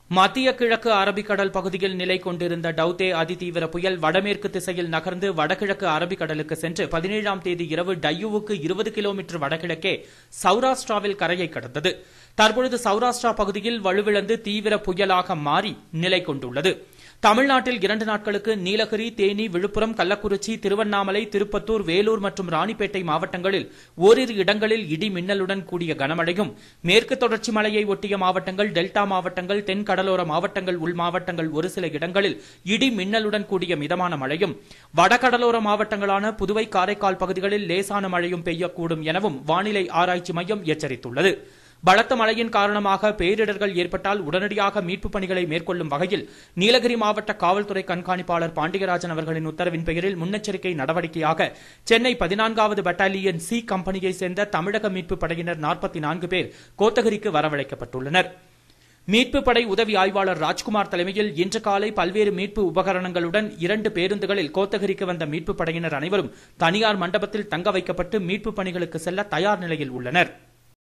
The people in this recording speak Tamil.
மத்திய கிழக்கு அரபிக்கடல் பகுதியில் நிலை கொண்டிருந்த டவுதே அதிதீவிர புயல் வடமேற்கு திசையில் நகர்ந்து வடகிழக்கு அரபிக்கடலுக்கு சென்று பதினேழாம் தேதி இரவு டையூவுக்கு இருபது கிலோமீட்டர் வடகிழக்கே சௌராஷ்டிராவில் கரையை கடந்தது தற்பொழுது சௌராஷ்டிரா பகுதியில் வலுவிழந்து தீவிர புயலாக மாறி நிலை கொண்டுள்ளது தமிழ்நாட்டில் இரண்டு நாட்களுக்கு நீலகிரி தேனி விழுப்புரம் கள்ளக்குறிச்சி திருவண்ணாமலை திருப்பத்தூர் வேலூர் மற்றும் ராணிப்பேட்டை மாவட்டங்களில் ஓரிரு இடங்களில் இடி மின்னலுடன் கூடிய கனமழையும் மேற்கு தொடர்ச்சி மலையை ஒட்டிய மாவட்டங்கள் டெல்டா மாவட்டங்கள் தென் கடலோர மாவட்டங்கள் உள் மாவட்டங்கள் ஒரு சில இடங்களில் இடி மின்னலுடன் கூடிய மிதமான மழையும் வடகடலோர மாவட்டங்களான புதுவை காரைக்கால் பகுதிகளில் லேசான மழையும் பெய்யக்கூடும் எனவும் வானிலை ஆராய்ச்சி மையம் எச்சரித்துள்ளது பலத்த மழையின் காரணமாக பேரிடர்கள் ஏற்பட்டால் உடனடியாக மீட்புப் பணிகளை மேற்கொள்ளும் வகையில் நீலகிரி மாவட்ட காவல்துறை கண்காணிப்பாளர் பாண்டியராஜன் அவர்களின் உத்தரவின் பெயரில் முன்னெச்சரிக்கை நடவடிக்கையாக சென்னை பதினான்காவது பட்டாலியன் சி கம்பெனியை சேர்ந்த தமிழக மீட்புப் படையினர் நாற்பத்தி நான்கு பேர் கோத்தகிரிக்கு வரவழைக்கப்பட்டுள்ளனர் மீட்பு படை உதவி ஆய்வாளர் ராஜ்குமார் தலைமையில் இன்று காலை பல்வேறு மீட்பு உபகரணங்களுடன் இரண்டு பேருந்துகளில் கோத்தகிரிக்கு வந்த மீட்புப் படையினர் அனைவரும் தனியார் மண்டபத்தில் தங்க வைக்கப்பட்டு மீட்புப் பணிகளுக்கு செல்ல தயார் நிலையில் உள்ளனர்